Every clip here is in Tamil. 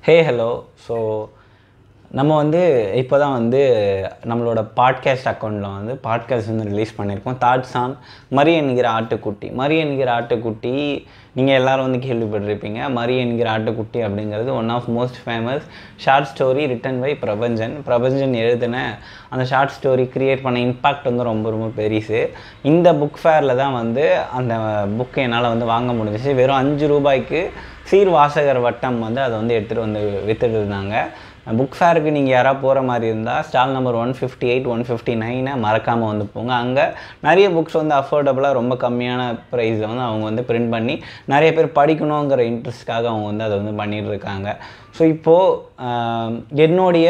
ஹே ஹலோ ஸோ நம்ம வந்து இப்போ தான் வந்து நம்மளோட பாட்காஸ்ட் அக்கௌண்ட்டில் வந்து பாட்காஸ்ட் வந்து ரிலீஸ் பண்ணியிருக்கோம் தாட்ஸ் ஆன் மரி என்கிற ஆட்டுக்குட்டி மரி என்கிற ஆட்டுக்குட்டி நீங்கள் எல்லாரும் வந்து கேள்விப்பட்டிருப்பீங்க மரி என்கிற ஆட்டுக்குட்டி அப்படிங்கிறது one of most famous short story written by Prapanchan Prapanchan எழுதின அந்த ஷார்ட் ஸ்டோரி க்ரியேட் பண்ண இம்பாக்ட் வந்து ரொம்ப ரொம்ப பெருசு இந்த புக் ஃபேரில் தான் வந்து அந்த புக்கை என்னால் வந்து வாங்க முடிஞ்சிச்சு வெறும் அஞ்சு ரூபாய்க்கு சீர் வாசகர் வட்டம் வந்து அதை வந்து எடுத்துகிட்டு வந்து வித்துட்டு இருந்தாங்க புக் ஃபேருக்கு நீங்கள் யாராவது போகிற மாதிரி இருந்தால் stall number one fifty eight one fifty நைனை மறக்காமல் வந்து போங்க அங்கே நிறைய புக்ஸ் வந்து அஃபோர்டபுளாக ரொம்ப கம்மியான ப்ரைஸில் வந்து அவங்க வந்து பிரிண்ட் பண்ணி நிறைய பேர் படிக்கணுங்கிற இன்ட்ரெஸ்ட்காக அவங்க வந்து அதை வந்து பண்ணிகிட்டு இருக்காங்க ஸோ இப்போது என்னுடைய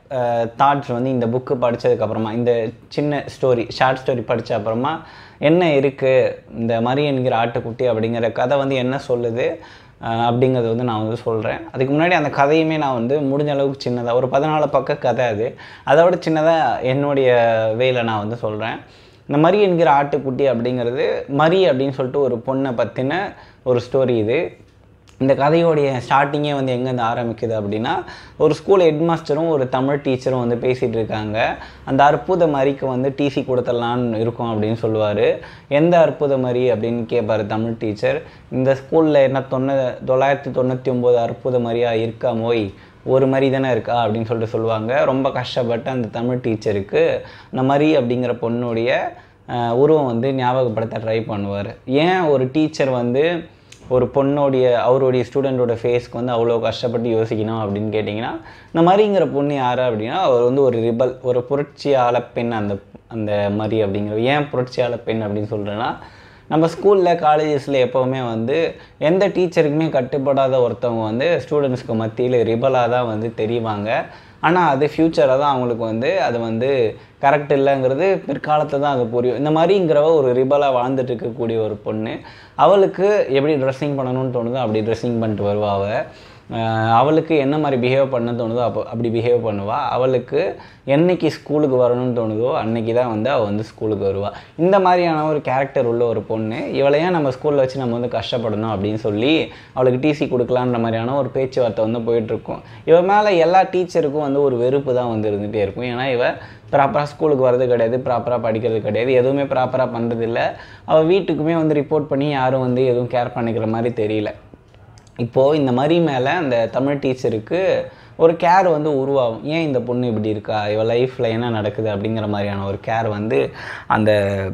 தாட்ஸ் வந்து இந்த புக்கு படித்ததுக்கப்புறமா இந்த சின்ன ஸ்டோரி ஷார்ட் ஸ்டோரி படித்த அப்புறமா என்ன இருக்குது இந்த மாதிரி என்கிற ஆட்டுக்குட்டி அப்படிங்கிற கதை வந்து என்ன சொல்லுது அப்படிங்கிறத வந்து நான் வந்து சொல்கிறேன் அதுக்கு முன்னாடி அந்த கதையுமே நான் வந்து முடிஞ்ச அளவுக்கு சின்னதாக ஒரு பதினாலு பக்க கதை அது அதை விட சின்னதாக என்னுடைய வேலை நான் வந்து சொல்கிறேன் இந்த மரி என்கிற ஆட்டுக்குட்டி அப்படிங்கிறது மரி அப்படின்னு சொல்லிட்டு ஒரு பொண்ணை பற்றின ஒரு ஸ்டோரி இது இந்த கதையோடைய ஸ்டார்டிங்கே வந்து எங்கேருந்து ஆரம்பிக்குது அப்படின்னா ஒரு ஸ்கூல் ஹெட்மாஸ்டரும் ஒரு தமிழ் டீச்சரும் வந்து பேசிகிட்டு இருக்காங்க அந்த அற்புத மரிக்கு வந்து டிசி கொடுத்துடலான்னு இருக்கும் அப்படின்னு சொல்லுவார் எந்த அற்புத மரி அப்படின்னு கேட்பார் தமிழ் டீச்சர் இந்த ஸ்கூலில் என்ன தொண்ணூ தொள்ளாயிரத்தி தொண்ணூற்றி ஒம்பது அற்புத மரியாக இருக்கா மோய் ஒரு மாதிரி தானே இருக்கா அப்படின்னு சொல்லிட்டு சொல்லுவாங்க ரொம்ப கஷ்டப்பட்டு அந்த தமிழ் டீச்சருக்கு இந்த மரி அப்படிங்கிற பொண்ணுடைய உருவம் வந்து ஞாபகப்படுத்த ட்ரை பண்ணுவார் ஏன் ஒரு டீச்சர் வந்து ஒரு பொண்ணுடைய அவருடைய ஸ்டூடெண்ட்டோட ஃபேஸ்க்கு வந்து அவ்வளோ கஷ்டப்பட்டு யோசிக்கணும் அப்படின்னு கேட்டிங்கன்னா இந்த மாதிரிங்கிற பொண்ணு யார் அப்படின்னா அவர் வந்து ஒரு ரிபல் ஒரு புரட்சியாள பெண் அந்த அந்த மாதிரி அப்படிங்கிற ஏன் புரட்சியாள பெண் அப்படின்னு சொல்கிறேன்னா நம்ம ஸ்கூலில் காலேஜஸில் எப்போவுமே வந்து எந்த டீச்சருக்குமே கட்டுப்படாத ஒருத்தவங்க வந்து ஸ்டூடெண்ட்ஸ்க்கு மத்தியில் ரிபலாக தான் வந்து தெரிவாங்க ஆனால் அது ஃப்யூச்சரில் தான் அவங்களுக்கு வந்து அது வந்து கரெக்ட் இல்லைங்கிறது பிற்காலத்தில் தான் அது புரியும் இந்த மாதிரிங்கிறவ ஒரு ரிபலாக வாழ்ந்துட்டு இருக்கக்கூடிய ஒரு பொண்ணு அவளுக்கு எப்படி ட்ரெஸ்ஸிங் பண்ணணும்னு தோணுதோ அப்படி ட்ரெஸ்ஸிங் பண்ணிட்டு வருவா அவள் அவளுக்கு என்ன மாதிரி பிஹேவ் பண்ண தோணுதோ அப்போ அப்படி பிஹேவ் பண்ணுவாள் அவளுக்கு என்னைக்கு ஸ்கூலுக்கு வரணும்னு தோணுதோ அன்னைக்கு தான் வந்து அவள் வந்து ஸ்கூலுக்கு வருவாள் இந்த மாதிரியான ஒரு கேரக்டர் உள்ள ஒரு பொண்ணு இவளையும் நம்ம ஸ்கூலில் வச்சு நம்ம வந்து கஷ்டப்படணும் அப்படின்னு சொல்லி அவளுக்கு டிசி கொடுக்கலான்ற மாதிரியான ஒரு பேச்சுவார்த்தை வந்து போயிட்டுருக்கும் இவன் மேலே எல்லா டீச்சருக்கும் வந்து ஒரு வெறுப்பு தான் வந்து இருந்துகிட்டே இருக்கும் ஏன்னா இவன் ப்ராப்பராக ஸ்கூலுக்கு வரது கிடையாது ப்ராப்பராக படிக்கிறது கிடையாது எதுவுமே ப்ராப்பராக பண்ணுறதில்ல அவள் வீட்டுக்குமே வந்து ரிப்போர்ட் பண்ணி யாரும் வந்து எதுவும் கேர் பண்ணிக்கிற மாதிரி தெரியல இப்போது இந்த மாதிரி மேலே அந்த தமிழ் டீச்சருக்கு ஒரு கேர் வந்து உருவாகும் ஏன் இந்த பொண்ணு இப்படி இருக்கா இவள் லைஃப்பில் என்ன நடக்குது அப்படிங்கிற மாதிரியான ஒரு கேர் வந்து அந்த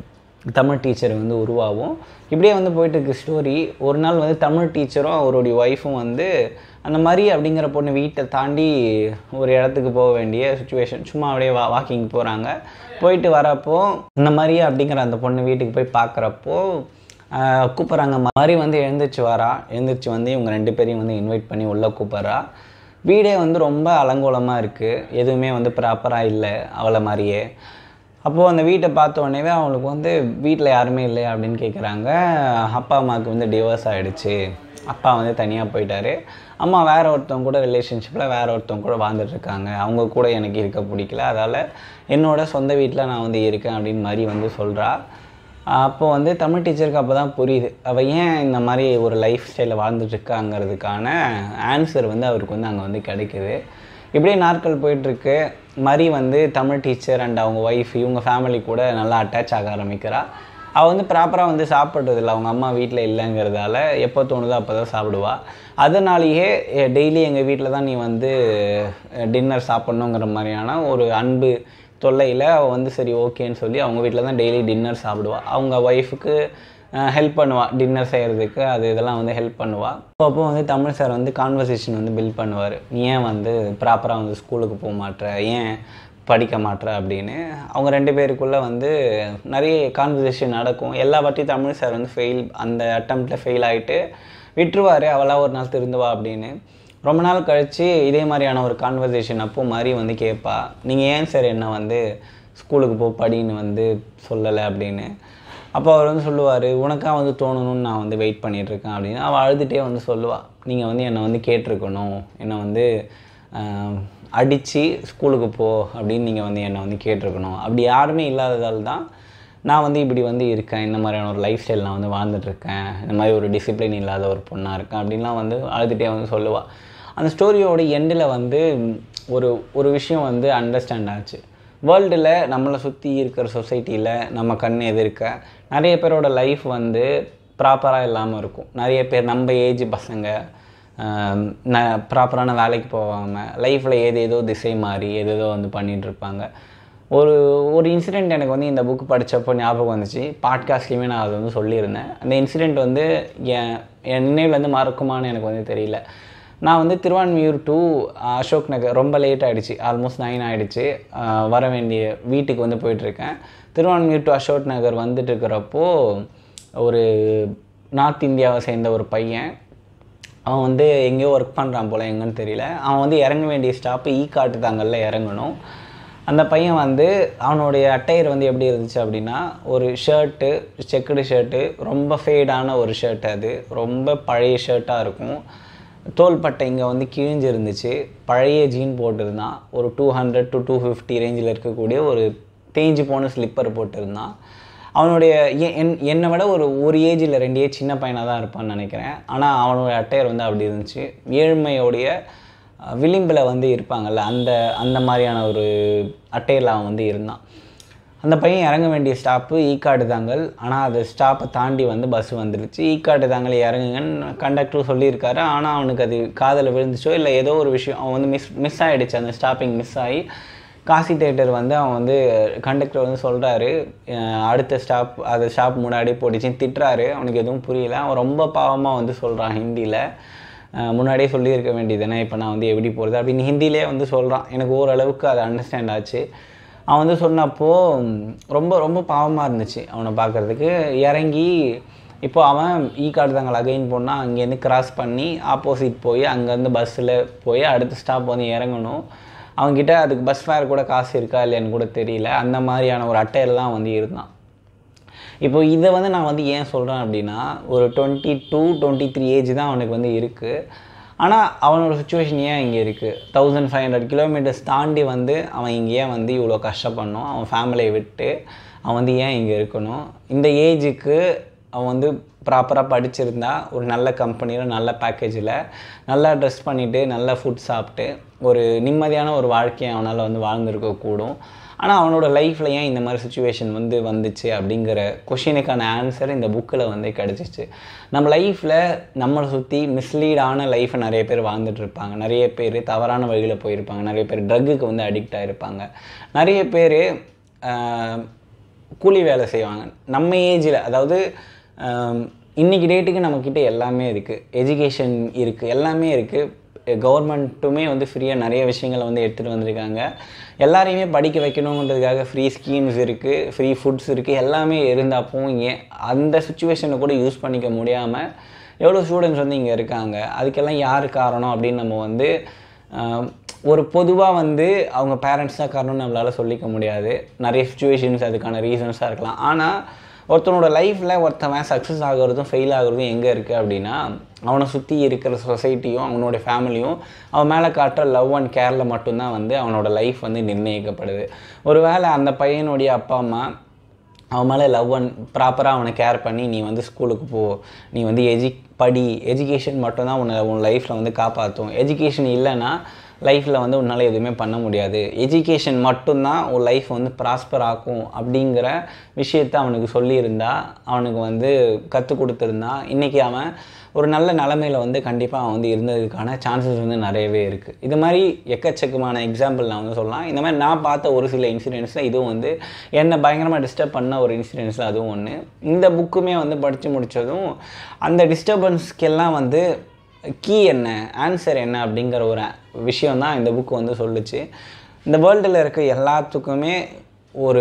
தமிழ் டீச்சர் வந்து உருவாகும் இப்படியே வந்து போயிட்டுருக்கு ஸ்டோரி ஒரு நாள் வந்து தமிழ் டீச்சரும் அவருடைய ஒய்ஃபும் வந்து அந்த மாதிரி அப்படிங்கிற பொண்ணு வீட்டை தாண்டி ஒரு இடத்துக்கு போக வேண்டிய சுச்சுவேஷன் சும்மா அப்படியே வா வாக்கிங் போகிறாங்க போயிட்டு வரப்போ இந்த மாதிரி அப்படிங்கிற அந்த பொண்ணு வீட்டுக்கு போய் பார்க்குறப்போ கூப்பிட்றாங்க மாதிரி வந்து எழுந்திரிச்சு வரா எழுந்திரிச்சு வந்து இவங்க ரெண்டு பேரையும் வந்து இன்வைட் பண்ணி உள்ளே கூப்பிட்றா வீடே வந்து ரொம்ப அலங்கோலமாக இருக்குது எதுவுமே வந்து ப்ராப்பராக இல்லை அவளை மாதிரியே அப்போது அந்த வீட்டை பார்த்த உடனே அவங்களுக்கு வந்து வீட்டில் யாருமே இல்லையா அப்படின்னு கேட்குறாங்க அப்பா அம்மாவுக்கு வந்து டிவோர்ஸ் ஆகிடுச்சு அப்பா வந்து தனியாக போயிட்டாரு அம்மா வேறு ஒருத்தவங்க கூட ரிலேஷன்ஷிப்பில் வேறு ஒருத்தவங்க கூட வாழ்ந்துட்டுருக்காங்க அவங்க கூட எனக்கு இருக்க பிடிக்கல அதால் என்னோடய சொந்த வீட்டில் நான் வந்து இருக்கேன் அப்படின்னு மாதிரி வந்து சொல்கிறா அப்போ வந்து தமிழ் டீச்சருக்கு அப்போ தான் புரியுது அவள் ஏன் இந்த மாதிரி ஒரு லைஃப் ஸ்டைலில் வாழ்ந்துட்டுருக்காங்கிறதுக்கான ஆன்சர் வந்து அவருக்கு வந்து அங்கே வந்து கிடைக்குது இப்படியே நாட்கள் போயிட்டுருக்கு மரி வந்து தமிழ் டீச்சர் அண்ட் அவங்க ஒய்ஃப் இவங்க ஃபேமிலி கூட நல்லா அட்டாச் ஆக ஆரம்பிக்கிறா அவள் வந்து ப்ராப்பராக வந்து சாப்பிட்றதில்ல அவங்க அம்மா வீட்டில் இல்லைங்கிறதால எப்போ தோணுதோ அப்போ தான் சாப்பிடுவாள் அதனாலேயே டெய்லி எங்கள் வீட்டில் தான் நீ வந்து டின்னர் சாப்பிட்ணுங்கிற மாதிரியான ஒரு அன்பு தொல்லையில் அவள் வந்து சரி ஓகேன்னு சொல்லி அவங்க வீட்டில் தான் டெய்லி டின்னர் சாப்பிடுவாள் அவங்க ஒய்ஃபுக்கு ஹெல்ப் பண்ணுவாள் டின்னர் செய்கிறதுக்கு அது இதெல்லாம் வந்து ஹெல்ப் பண்ணுவாள் அப்போ வந்து தமிழ் சார் வந்து கான்வர்சேஷன் வந்து பில்ட் பண்ணுவார் நீ ஏன் வந்து ப்ராப்பராக வந்து ஸ்கூலுக்கு போக மாட்டேற ஏன் படிக்க மாட்டேற அப்படின்னு அவங்க ரெண்டு பேருக்குள்ளே வந்து நிறைய கான்வர்சேஷன் நடக்கும் எல்லா வாட்டியும் தமிழ் சார் வந்து ஃபெயில் அந்த அட்டம்ப்டில் ஃபெயில் ஆகிட்டு விட்டுருவார் அவளாக ஒரு நாள் திருந்துவா அப்படின்னு ரொம்ப நாள் கழித்து இதே மாதிரியான ஒரு கான்வர்சேஷன் அப்போ மாதிரி வந்து கேட்பா நீங்கள் ஏன் சார் என்ன வந்து ஸ்கூலுக்கு போ படின்னு வந்து சொல்லலை அப்படின்னு அப்போ அவர் வந்து சொல்லுவார் உனக்காக வந்து தோணணும்னு நான் வந்து வெயிட் பண்ணிகிட்ருக்கேன் அப்படின்னு அவள் அழுதுகிட்டே வந்து சொல்லுவாள் நீங்கள் வந்து என்னை வந்து கேட்டிருக்கணும் என்னை வந்து அடித்து ஸ்கூலுக்கு போ அப்படின்னு நீங்கள் வந்து என்னை வந்து கேட்டிருக்கணும் அப்படி யாருமே இல்லாததால் தான் நான் வந்து இப்படி வந்து இருக்கேன் இந்த மாதிரியான ஒரு லைஃப் ஸ்டைல் நான் வந்து வாழ்ந்துட்டுருக்கேன் இந்த மாதிரி ஒரு டிசிப்ளின் இல்லாத ஒரு பொண்ணாக இருக்கேன் அப்படின்லாம் வந்து அழுதுகிட்டே வந்து சொல்லுவாள் அந்த ஸ்டோரியோட எண்டில் வந்து ஒரு ஒரு விஷயம் வந்து அண்டர்ஸ்டாண்ட் ஆச்சு வேர்ல்டில் நம்மளை சுற்றி இருக்கிற சொசைட்டியில் நம்ம கண் எதிர்க்க நிறைய பேரோட லைஃப் வந்து ப்ராப்பராக இல்லாமல் இருக்கும் நிறைய பேர் நம்ம ஏஜ் பசங்க ஆம், ந ப்ராப்பரான வேலைக்கு போகாமல் லைஃப்பில் ஏது ஏதோ திசை மாறி ஏதேதோ வந்து பண்ணிட்டு இருப்பாங்க ஒரு ஒரு இன்சிடெண்ட் எனக்கு வந்து இந்த புக் படித்தப்போ ஞாபகம் வந்துச்சு பாட்காஸ்ட்லேயுமே நான் அதை வந்து சொல்லியிருந்தேன் அந்த இன்சிடெண்ட் வந்து என் என் நினைவுலேருந்து மறக்குமான்னு எனக்கு வந்து தெரியல நான் வந்து திருவான்மியூர் டு அசோக் நகர் ரொம்ப லேட் ஆகிடுச்சு ஆல்மோஸ்ட் நைன் ஆகிடுச்சு வர வேண்டிய வீட்டுக்கு வந்து போயிட்டுருக்கேன் திருவான்மியூர் டு அசோக் நகர் வந்துட்டு இருக்கிறப்போ ஒரு நார்த் இந்தியாவை சேர்ந்த ஒரு பையன் அவன் வந்து எங்கேயோ ஒர்க் பண்ணுறான் போல் எங்கன்னு தெரியல அவன் வந்து இறங்க வேண்டிய ஸ்டாப்பு ஈ காட்டு தாங்கல்ல இறங்கணும் அந்த பையன் வந்து அவனுடைய அட்டையர் வந்து எப்படி இருந்துச்சு அப்படின்னா ஒரு ஷர்ட்டு செக்குடு ஷர்ட்டு ரொம்ப ஃபேடான ஒரு ஷர்ட் அது ரொம்ப பழைய ஷர்ட்டாக இருக்கும் தோள்பட்டை இங்கே வந்து கிழிஞ்சு இருந்துச்சு பழைய ஜீன் போட்டிருந்தான் ஒரு two hundred to two fifty ரேஞ்சில் இருக்கக்கூடிய ஒரு தேஞ்சு போன ஸ்லிப்பர் போட்டிருந்தான் அவனுடைய எ- என் என்னை விட ஒரு ஒரு ஏஜ் இல்லை ரெண்டு ஏஜ் சின்ன பையனாக தான் இருப்பான்னு நினைக்கிறேன் ஆனால் அவனுடைய அட்டையர் வந்து அப்படி இருந்துச்சு ஏழ்மையோடைய அஹ், விளிம்பில் வந்து இருப்பாங்கல்ல அந்த அந்த மாதிரியான ஒரு அட்டையில் அவன் வந்து இருந்தான் அந்த பையன் இறங்க வேண்டிய ஸ்டாப்பு ஈக்காடு தாங்கல் ஆனால் அது ஸ்டாப்பை தாண்டி வந்து பஸ் வந்துருச்சு ஈக்காடு தாங்கல் இறங்குங்கன்னு கண்டக்டர் சொல்லியிருக்காரு ஆனால் அவனுக்கு அது காதில் விழுந்துச்சோ இல்லை ஏதோ ஒரு விஷயம் அவன் வந்து மிஸ் மிஸ் ஆகிடுச்சு அந்த ஸ்டாப்பிங் மிஸ் ஆகி காசி தேட்டர் வந்து அவன் வந்து கண்டக்டர் வந்து சொல்கிறாரு அடுத்த ஸ்டாப் அது ஸ்டாப் முன்னாடி போட்டுச்சுன்னு திட்டுறாரு அவனுக்கு எதுவும் புரியல அவன் ரொம்ப பாவமாக வந்து சொல்கிறான் ஹிந்தியில் முன்னாடியே சொல்லியிருக்க வேண்டியதுதானே இப்போ நான் வந்து எப்படி போகிறது அப்படின்னு ஹிந்திலே வந்து சொல்கிறான் எனக்கு ஓரளவுக்கு அது அண்டர்ஸ்டாண்ட் ஆச்சு அவன் வந்து சொன்னப்போ ம், ரொம்ப ரொம்ப பாவமாக இருந்துச்சு அவனை பார்க்குறதுக்கு இறங்கி இப்போ அவன் ஈ கார்டு தாங்கள் அகைன் போனால் அங்கேருந்து கிராஸ் பண்ணி ஆப்போசிட் போய் அங்கேருந்து பஸ்ஸில் போய் அடுத்த ஸ்டாப் வந்து இறங்கணும் அவன்கிட்ட அதுக்கு பஸ் ஃபேர் கூட காசு இருக்கா இல்லையான்னு கூட தெரியல அந்த மாதிரியான ஒரு அட்டையில் தான் வந்து இருந்தான் இப்போ இதை வந்து நான் வந்து ஏன் சொல்கிறேன் அப்படின்னா ஒரு twenty two twenty three age தான் அவனுக்கு வந்து இருக்குது ஆனால் அவனோட சுச்சுவேஷன் ஏன் இங்கே இருக்குது தௌசண்ட் ஃபைவ் ஹண்ட்ரட் கிலோமீட்டர்ஸ் தாண்டி வந்து அவன் இங்கே ஏன் வந்து இவ்வளோ கஷ்டப்படணும் அவன் ஃபேமிலியை விட்டு அவன் வந்து ஏன் இங்கே இருக்கணும் இந்த ஏஜுக்கு அவன் வந்து ப்ராப்பராக படிச்சிருந்தா ஒரு நல்ல கம்பெனியில் நல்ல பேக்கேஜில் நல்லா ட்ரெஸ் பண்ணிவிட்டு நல்ல ஃபுட் சாப்பிட்டு ஒரு நிம்மதியான ஒரு வாழ்க்கையை அவனால் வந்து வாழ்ந்திருக்க கூடும் ஆனால் அவனோட லைஃப்பில் ஏன் இந்த மாதிரி சுச்சுவேஷன் வந்து வந்துச்சு அப்படிங்கிற கொஷினுக்கான ஆன்சர் இந்த புக்கில் வந்து கிடச்சிச்சு நம்ம லைஃப்பில் நம்மளை சுற்றி மிஸ்லீடான லைஃப்பை நிறைய பேர் வாழ்ந்துட்டு இருப்பாங்க நிறைய பேர் தவறான வழியில் போயிருப்பாங்க நிறைய பேர் ட்ரக்குக்கு வந்து அடிக்ட் ஆகிருப்பாங்க நிறைய பேர் கூலி வேலை செய்வாங்க நம்ம ஏஜில் அதாவது ஆம், இன்னைக்கு டேட்டுக்கு நம்மக்கிட்ட எல்லாமே இருக்குது எஜுகேஷன் இருக்குது எல்லாமே இருக்குது கவர்மெண்ட்டுமே வந்து ஃப்ரீயாக நிறைய விஷயங்களை வந்து எடுத்துகிட்டு வந்திருக்காங்க எல்லாரையுமே படிக்க வைக்கணுன்றதுக்காக ஃப்ரீ ஸ்கீம்ஸ் இருக்குது ஃப்ரீ ஃபுட்ஸ் இருக்குது எல்லாமே இருந்தப்போ ஏன் அந்த சுச்சுவேஷனை கூட யூஸ் பண்ணிக்க முடியாமல் எவ்வளோ ஸ்டூடெண்ட்ஸ் வந்து இங்கே இருக்காங்க அதுக்கெல்லாம் யார் காரணம் அப்படின்னு நம்ம வந்து ஆஹ், ஒரு பொதுவாக வந்து அவங்க பேரண்ட்ஸ் தான் காரணம்னு நம்மளால் சொல்லிக்க முடியாது நிறைய சுச்சுவேஷன்ஸ் அதுக்கான ரீசன்ஸாக இருக்கலாம் ஆனால் ஒருத்தனோட லைஃப்பில் ஒருத்தவன் சக்ஸஸ் ஆகுறதும் ஃபெயில் ஆகுறதும் எங்கே இருக்குது அப்படின்னா அவனை சுற்றி இருக்கிற சொசைட்டியும் அவனோட ஃபேமிலியும் அவன் மேலே காட்டுற லவ் அண்ட் கேரில் மட்டும்தான் வந்து அவனோட லைஃப் வந்து நிர்ணயிக்கப்படுது ஒருவேளை அந்த பையனுடைய அப்பா அம்மா அவன் மேலே லவ் அண்ட் ப்ராப்பராக அவனை கேர் பண்ணி நீ வந்து ஸ்கூலுக்கு போ நீ வந்து எஜி படி எஜுகேஷன் மட்டும்தான் உன்னை உன் லைஃப்பில் வந்து காப்பாற்றும் எஜுகேஷன் இல்லைன்னா லைஃப்பில் வந்து உன்னால் எதுவுமே பண்ண முடியாது எஜுகேஷன் மட்டும்தான் உன் லைஃப் வந்து ப்ராஸ்பர் ஆக்கும் அப்படிங்கிற விஷயத்த அவனுக்கு சொல்லியிருந்தா அவனுக்கு வந்து கற்றுக் கொடுத்துருந்தா இன்றைக்கி அவன் ஒரு நல்ல நிலமையில வந்து கண்டிப்பாக அவன் வந்து இருந்ததுக்கான சான்சஸ் வந்து நிறையவே இருக்குது இது மாதிரி எக்கச்சக்கமான எக்ஸாம்பிள் நான் வந்து சொல்லலாம் இந்த மாதிரி நான் பார்த்த ஒரு சில இன்சிடென்ட்ஸில் இதுவும் வந்து என்னை பயங்கரமாக டிஸ்டர்ப் பண்ண ஒரு இன்சிடென்ட்ஸில் அதுவும் ஒன்று இந்த புக்குமே வந்து படித்து முடித்ததும் அந்த டிஸ்டர்பன்ஸ்க்கெல்லாம் வந்து கீ என்ன ஆன்சர் என்ன அப்படிங்கிற ஒரு விஷயம் தான் இந்த புக்கு வந்து சொல்லுச்சு இந்த வேர்ல்டில் இருக்க எல்லாத்துக்குமே ஒரு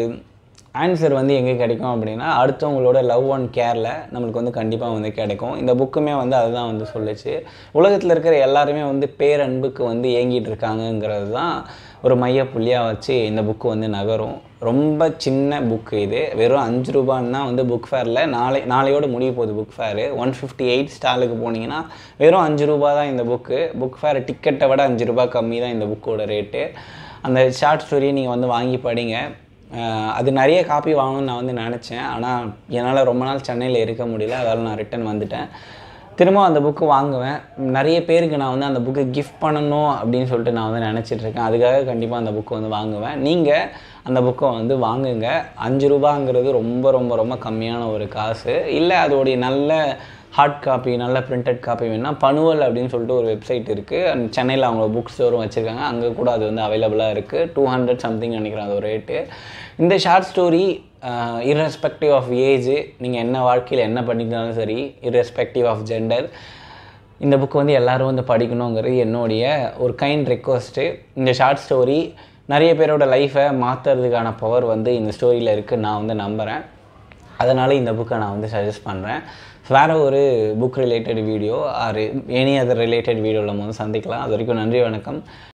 ஆன்சர் வந்து எங்கே கிடைக்கும் அப்படின்னா அடுத்தவங்களோட லவ் அண்ட் கேரில் நம்மளுக்கு வந்து கண்டிப்பாக வந்து கிடைக்கும் இந்த புக்குமே வந்து அதுதான் வந்து சொல்லுச்சு உலகத்தில் இருக்கிற எல்லாருமே வந்து பேரன்புக்கு வந்து ஏங்கிட்டு இருக்காங்கங்கிறது தான் ஒரு மையப்புள்ளியாக வச்சு இந்த புக்கு வந்து நகரும் ரொம்ப சின்ன புக்கு இது வெறும் அஞ்சு ரூபான்னு தான் வந்து புக் ஃபேரில் நாளை நாளையோட முடிய போகுது book fair one fifty eight ஸ்டாலுக்கு போனீங்கன்னா வெறும் அஞ்சு ரூபா தான் இந்த புக்கு புக் ஃபேர் டிக்கெட்டை விட அஞ்சு ரூபா கம்மி தான் இந்த புக்கோட ரேட்டு அந்த ஷார்ட் ஸ்டோரியை நீங்கள் வந்து வாங்கி படிங்க அஹ் அது நிறைய காப்பி வாங்கணும்னு நான் வந்து நினச்சேன் ஆனால் என்னால் ரொம்ப நாள் சென்னையில் இருக்க முடியல அதால் நான் ரிட்டன் வந்துட்டேன் திரும்ப அந்த புக்கு வாங்குவேன் நிறைய பேருக்கு நான் வந்து அந்த புக்கு கிஃப்ட் பண்ணணும் அப்படின்னு சொல்லிட்டு நான் வந்து நினச்சிட்டு இருக்கேன் அதுக்காக கண்டிப்பாக அந்த புக்கு வந்து வாங்குவேன் நீங்கள் அந்த புக்கை வந்து வாங்குங்க அஞ்சு ரூபாங்கிறது ரொம்ப ரொம்ப ரொம்ப கம்மியான ஒரு காசு இல்லை அதோடைய நல்ல ஹார்ட் காப்பி நல்ல பிரிண்டட் காப்பி வேணால் பனுவல் அப்படின்னு சொல்லிட்டு ஒரு வெப்சைட் இருக்குது அண்ட் சென்னையில் அவங்க புக் ஸ்டோரும் வச்சுருக்காங்க அங்கே கூட அது வந்து அவைலபிளாக இருக்குது டூ ஹண்ட்ரட் சம்திங் நினைக்கிறேன் அது ஒரு ரேட்டு இந்த short story irrespective of age நீங்கள் என்ன வாழ்க்கையில் என்ன பண்ணிக்கினாலும் சரி irrespective ஆஃப் ஜெண்டர் இந்த புக் வந்து எல்லாரும் வந்து படிக்கணுங்கிறது என்னுடைய ஒரு கைண்ட் ரெக்வஸ்ட்டு இந்த ஷார்ட் ஸ்டோரி நிறைய பேரோட லைஃப்பை மாற்றுறதுக்கான பவர் வந்து இந்த ஸ்டோரியில் இருக்குது நான் வந்து நம்புகிறேன் அதனால் இந்த புக்கை நான் வந்து சஜஸ்ட் பண்ணுறேன் வேறு ஒரு book related video or any other related வீடியோவில் நம்ம வந்து சந்திக்கலாம் அது வரைக்கும் நன்றி வணக்கம்